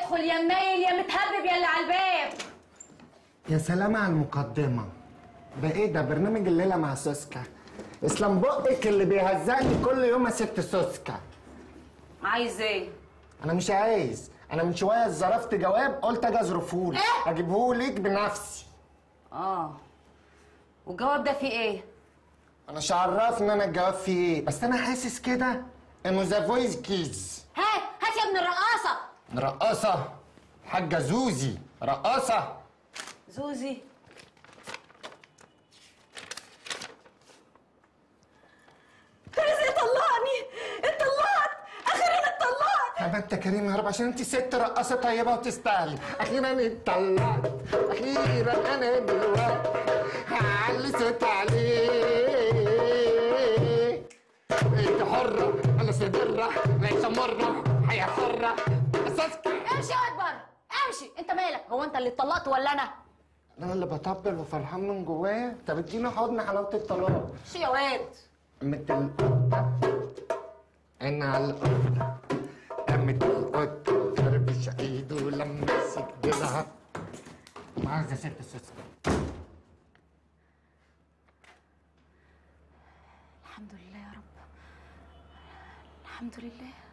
ادخل يا منيل يا متهبب يا اللي على الباب يا سلام على المقدمة ده ايه ده برنامج الليلة مع سوسكا اسلام بقك اللي بيهزقني كل يوم يا ست سوسكا عايز ايه انا مش عايز انا من شوية ظرفت جواب قلت اجي اظرفهولك إيه؟ اجيبهولك بنفسي اه والجواب ده فيه ايه انا مش عرفني انا الجواب فيه ايه بس انا حاسس كده انه ذا فويس كيز هات هات يا ابن الرقاصه رقاصة حاجة زوزي رقاصة زوزي رزق طلقني اتطلقت اخيرا اتطلقت يا بنت كريم يا رب عشان انت ست رقاصة طيبة وتستاهلي اخيرا اتطلقت اخيرا انا دلوقتي هعلي صوت عليك انت حرة انا صدرة ليس مرة حياة حرة اساسك امشي يا واد بره امشي انت مالك هو انت اللي اتطلقت ولا انا انا اللي بطبل وفرحان من جوايا طب اديني حضن حلاوة الطلاق امشي يا واد قامت القطة انا على القطة قامت القطة فربش ايده لما مسك ديلها معاك يا ست السوسكة الحمد لله يا رب الحمد لله